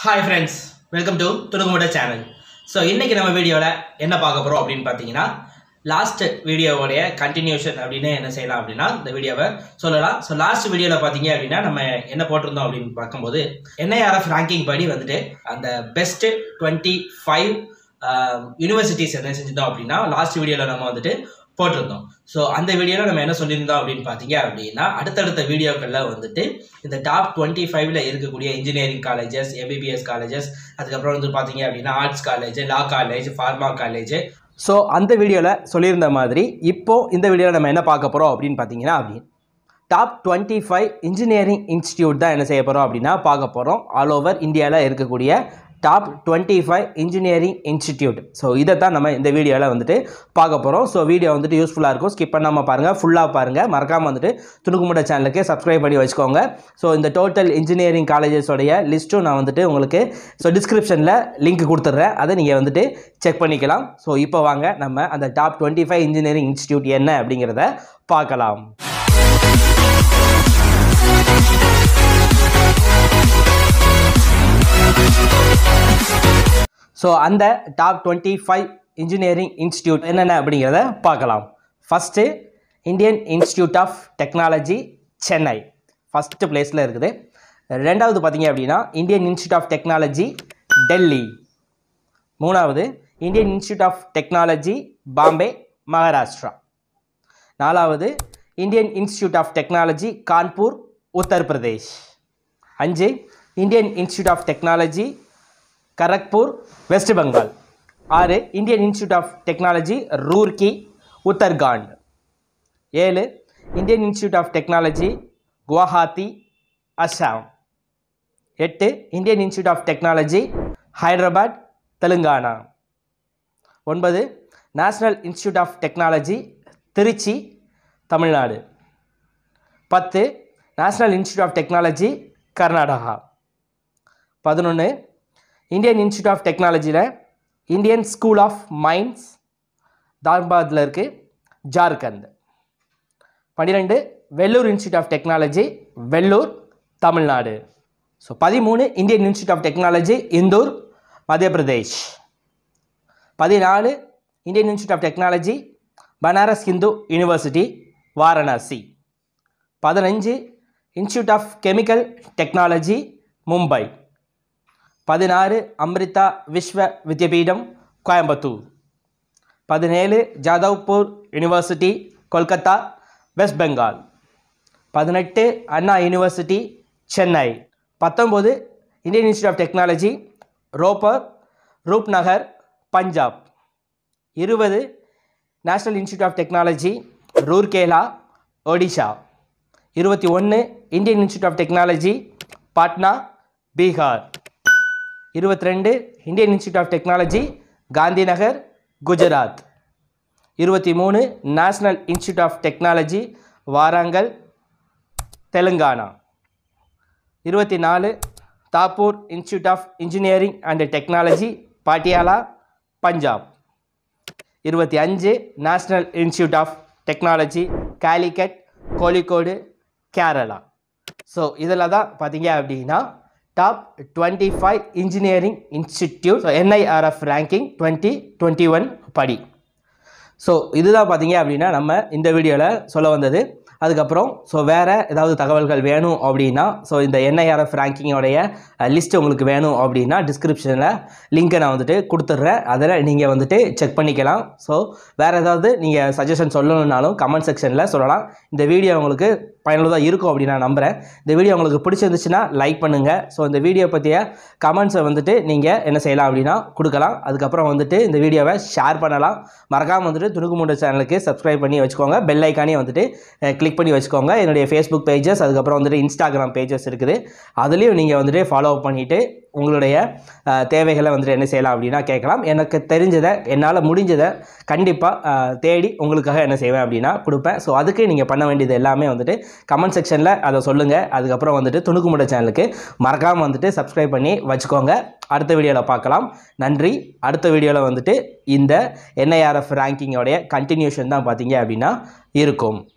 hi friends welcome to துணுக்குமுட channel so இன்னைக்கு நம்ம வீடியோவில் என்ன பார்க்க போகிறோம் அப்படின்னு பார்த்தீங்கன்னா லாஸ்ட் வீடியோவோடைய கண்டினியூஷன் அப்படின்னு என்ன செய்யலாம் அப்படின்னா இந்த வீடியோவை சொல்லலாம் ஸோ லாஸ்ட் வீடியோவில் பார்த்தீங்க அப்படின்னா நம்ம என்ன போட்டிருந்தோம் அப்படின்னு பார்க்கும்போது என்ஐஆர்எஃப் ரேங்கிங் படி வந்துட்டு அந்த பெஸ்ட்டு டுவெண்ட்டி ஃபைவ் யூனிவர்சிட்டிஸ் என்ன செஞ்சிருந்தோம் அப்படின்னா லாஸ்ட் வீடியோவில் நம்ம வந்துட்டு போட்டிருந்தோம் ஸோ அந்த வீடியோவில் நம்ம என்ன சொல்லியிருந்தோம் அப்படின்னு பார்த்தீங்க அப்படின்னா அடுத்தடுத்த வீடியோக்களில் வந்துட்டு இந்த டாப் டுவெண்ட்டி ஃபைவ்ல இருக்கக்கூடிய இன்ஜினியரிங் காலேஜஸ் எம்பிபிஎஸ் காலேஜஸ் அதுக்கப்புறம் வந்து பார்த்தீங்க அப்படின்னா arts college law college pharma college so அந்த வீடியோவில் சொல்லியிருந்த மாதிரி இப்போ இந்த வீடியோவில் நம்ம என்ன பார்க்க போகிறோம் அப்படின்னு பார்த்தீங்கன்னா அப்படின்னு top twenty five engineering institute தான் என்ன செய்ய போகிறோம் அப்படின்னா பார்க்க போகிறோம் ஆல் ஓவர் இந்தியாவில் இருக்கக்கூடிய top twenty five engineering institute so இதை தான் நம்ம இந்த வீடியோவில் வந்துட்டு பார்க்க போகிறோம் ஸோ வீடியோ வந்துட்டு யூஸ்ஃபுல்லாக இருக்கும் ஸ்கிப் பண்ணாமல் பாருங்கள் ஃபுல்லாக பாருங்கள் மறக்காமல் வந்துட்டு துணுக்குமுட சேனலுக்கு சப்ஸ்கிரைப் பண்ணி வச்சுக்கோங்க ஸோ இந்த டோட்டல் இன்ஜினியரிங் காலேஜஸோடைய லிஸ்ட்டும் நான் வந்துட்டு உங்களுக்கு ஸோ டிஸ்கிரிப்ஷனில் லிங்க் கொடுத்துட்றேன் அதை நீங்கள் வந்துட்டு செக் பண்ணிக்கலாம் ஸோ இப்போ வாங்க நம்ம அந்த top twenty five engineering institute என்ன அப்படிங்கிறத பார்க்கலாம் ஸோ அந்த top twenty five engineering institute என்னென்ன அப்படிங்கிறத பார்க்கலாம் first Indian institute of technology Chennai first பிளேஸில் இருக்குது ரெண்டாவது பார்த்தீங்க அப்படின்னா Indian institute of technology Delhi மூணாவது Indian institute of technology Bombay Maharashtra நாலாவது Indian institute of technology Kanpur Uttar Pradesh அஞ்சு Indian institute of technology Kharagpur West Bengal ஆறு Indian institute of technology Roorkee Uttarakhand ஏழு Indian institute of technology Guwahati Assam எட்டு Indian institute of technology Hyderabad Telangana ஒன்பது national institute of technology Trichy Tamil Nadu பத்து national institute of technology Karnataka பதினொன்று Indian institute of டெக்னாலஜியில் Indian school of mines தார்பாத்தில் இருக்குது ஜார்க்கண்ட் பன்னிரெண்டு Vellore institute of technology Vellore Tamil Nadu so பதிமூணு Indian institute of technology Indore Madhya Pradesh பதினாலு Indian institute of technology Banaras Hindu university Varanasi பதினஞ்சு institute of chemical technology Mumbai பதினாறு அம்ரிதா விஸ்வ வித்யபீடம் கோயம்புத்தூர் பதினேழு ஜாதவ்பூர் யூனிவர்சிட்டி கொல்கத்தா வெஸ்ட் பெங்கால் பதினெட்டு அண்ணா யூனிவர்சிட்டி சென்னை பத்தொம்போது Indian institute of technology Ropar Rupnagar Punjab இருபது national institute of technology Rourkela Odisha இருபத்தி ஒன்று Indian institute of technology Patna Bihar இருபத்தி ரெண்டு Indian institute of technology Gandhinagar Gujarat இருபத்தி மூணு national institute of technology Warangal Telangana இருபத்தி நாலு Thapar institute of engineering and technology Patiala Punjab இருபத்தி அஞ்சு national institute of technology Calicut Kozhikode Kerala so இதில் தான் பார்த்தீங்க அப்படின்னா top twenty five engineering institute NIRF ranking twenty twenty one படி ஸோ இதுதான் பார்த்தீங்க அப்படின்னா நம்ம இந்த வீடியோவில் சொல்ல வந்தது அதுக்கப்புறம் ஸோ வேறு ஏதாவது தகவல்கள் வேணும் அப்படின்னா ஸோ இந்த என்ஐஆர்எஃப் ரேங்கிங்கோடைய லிஸ்ட் உங்களுக்கு வேணும் அப்படின்னா டிஸ்கிரிப்ஷனில் லிங்க்கை நான் வந்துட்டு கொடுத்துட்றேன் அதில் நீங்கள் வந்துட்டு செக் பண்ணிக்கலாம் ஸோ வேறு ஏதாவது நீங்கள் சஜஷன் சொல்லணுன்னாலும் கமெண்ட் செக்ஷனில் சொல்லலாம் இந்த வீடியோ உங்களுக்கு பயனுள்ளதாக இருக்கும் அப்படின்னு நான் நம்புகிறேன் இந்த வீடியோ உங்களுக்கு பிடிச்சிருந்துச்சுன்னா லைக் பண்ணுங்கள் ஸோ இந்த வீடியோ பற்றிய கமெண்ட்ஸை வந்துட்டு நீங்கள் என்ன செய்யலாம் அப்படின்னா கொடுக்கலாம் அதுக்கப்புறம் வந்துட்டு இந்த வீடியோவை ஷேர் பண்ணலாம் மறக்காமல் வந்துட்டு துணுக்குமுண்ட சேனலுக்கு சப்ஸ்கிரைப் பண்ணி வச்சுக்கோங்க பெல் ஐக்கானே வந்துட்டு கிளிக் பண்ணி வச்சுக்கோங்க என்னுடைய ஃபேஸ்புக் பேஜஸ் அதுக்கப்புறம் வந்துட்டு இன்ஸ்டாகிராம் பேஜஸ் இருக்குது அதுலேயும் நீங்கள் வந்துட்டு ஃபாலோ பண்ணிவிட்டு உங்களுடைய அஹ், தேவைகளை வந்துட்டு என்ன செய்யலாம் அப்படின்னா கேட்கலாம் எனக்கு தெரிஞ்சதை என்னால் முடிஞ்சதை கண்டிப்பாக தேடி உங்களுக்காக என்ன செய்வேன் அப்படின்னா கொடுப்பேன் ஸோ அதுக்கு நீங்கள் பண்ண வேண்டியது எல்லாமே வந்துட்டு கமெண்ட் செக்ஷனில் அதை சொல்லுங்கள் அதுக்கப்புறம் வந்துட்டு துணுக்குமுட சேனலுக்கு மறக்காமல் வந்துட்டு சப்ஸ்கிரைப் பண்ணி வச்சுக்கோங்க அடுத்த வீடியோவில் பார்க்கலாம் நன்றி அடுத்த வீடியோவில் வந்துட்டு இந்த என்ஐஆர்எஃப் ரேங்கிங்கோடைய கண்டினியூஷன் தான் பார்த்தீங்க அப்படின்னா இருக்கும்